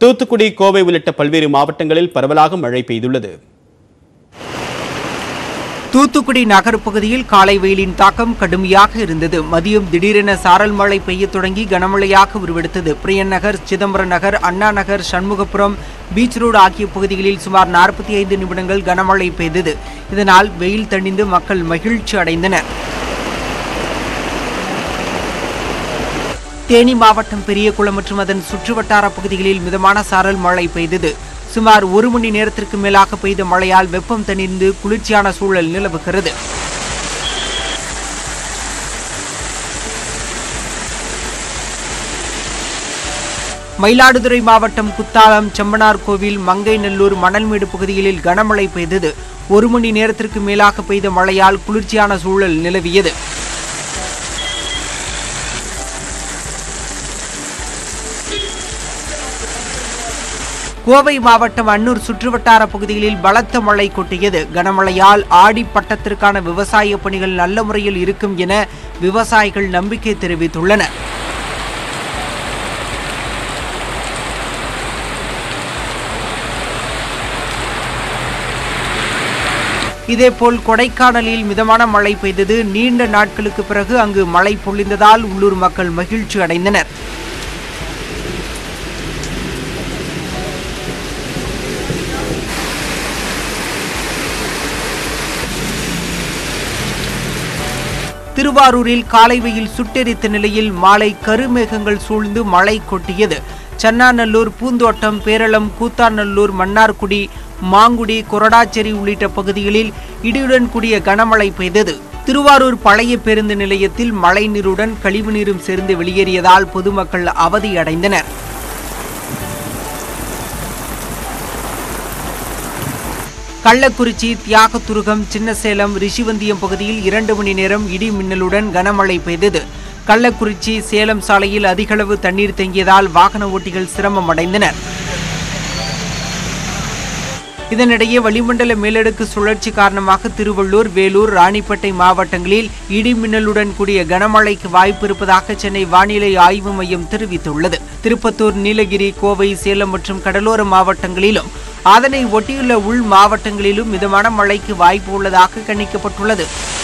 தூத்துக்குடி கோவை உள்ளிட்ட பல்வேறு மாவட்டங்களில் பரவலாக மழை பெய்துள்ளது தூத்துக்குடி நகர் பகுதியில் காலை வெயிலின் தாக்கம் கடுமையாக இருந்தது மதியம் திடீரென சாரல் மழை பெய்யத் தொடங்கி கனமழையாக உருவெடுத்தது பிரியன் நகர் சிதம்பரம் நகர் அண்ணா நகர் சண்முகபுரம் பீச் ரோடு ஆகிய பகுதிகளில் சுமார் நாற்பத்தி ஐந்து நிமிடங்கள் கனமழை பெய்தது இதனால் வெயில் தணிந்து மக்கள் மகிழ்ச்சி அடைந்தனர் தேனி மாவட்டம் பெரியகுளம் மற்றும் அதன் சுற்றுவட்டார பகுதிகளில் மிதமான சாரல் மழை பெய்தது சுமார் ஒரு மணி நேரத்திற்கு மேலாக பெய்த மழையால் வெப்பம் தணிந்து குளிர்ச்சியான சூழல் நிலவுகிறது மயிலாடுதுறை மாவட்டம் குத்தாலம் செம்பனார் கோவில் மங்கைநல்லூர் மணல்மேடு பகுதிகளில் கனமழை பெய்தது ஒரு மணி நேரத்திற்கு மேலாக பெய்த மழையால் குளிர்ச்சியான சூழல் நிலவியது கோவை மாவட்டம் அன்னூர் சுற்றுவட்டார பகுதிகளில் பலத்த மழை கொட்டியது கனமழையால் ஆடி பட்டத்திற்கான விவசாய பணிகள் நல்ல முறையில் இருக்கும் என விவசாயிகள் நம்பிக்கை தெரிவித்துள்ளனர் இதேபோல் கொடைக்கானலில் மிதமான மழை பெய்தது நீண்ட நாட்களுக்கு பிறகு அங்கு மழை பொழிந்ததால் உள்ளூர் மக்கள் மகிழ்ச்சி அடைந்தனர் திருவாரூரில் காலை வெயில் சுட்டெரித்த நிலையில் மாலை கருமேகங்கள் சூழ்ந்து மழை கொட்டியது சன்னாநல்லூர் பூந்தோட்டம் பேரளம் கூத்தாநல்லூர் மன்னார்குடி மாங்குடி கொரடாச்சேரி உள்ளிட்ட பகுதிகளில் இடியுடன் கூடிய கனமழை பெய்தது திருவாரூர் பழைய பேருந்து நிலையத்தில் மழை நீருடன் கழிவுநீரும் சேர்ந்து வெளியேறியதால் பொதுமக்கள் அவதியடைந்தனர் கள்ளக்குறிச்சி தியாகத்துருகம் சின்னசேலம் ரிஷிவந்தியம் பகுதியில் இரண்டு மணி நேரம் இடி மின்னலுடன் கனமழை பெய்தது கள்ளக்குறிச்சி சேலம் சாலையில் அதிகளவு தண்ணீர் தேங்கியதால் வாகன ஓட்டிகள் சிரமம் அடைந்தனர் இதனிடையே வளிமண்டல மேலடுக்கு சுழற்சி காரணமாக திருவள்ளூர் வேலூர் ராணிப்பேட்டை மாவட்டங்களில் இடி மின்னலுடன் கூடிய கனமழைக்கு வாய்ப்பு இருப்பதாக சென்னை வானிலை ஆய்வு மையம் தெரிவித்துள்ளது திருப்பத்தூர் நீலகிரி கோவை சேலம் மற்றும் கடலோர மாவட்டங்களிலும் அதனை ஒட்டியுள்ள உள் மாவட்டங்களிலும் மிதமான மழைக்கு வாய்ப்பு உள்ளதாக கணிக்கப்பட்டுள்ளது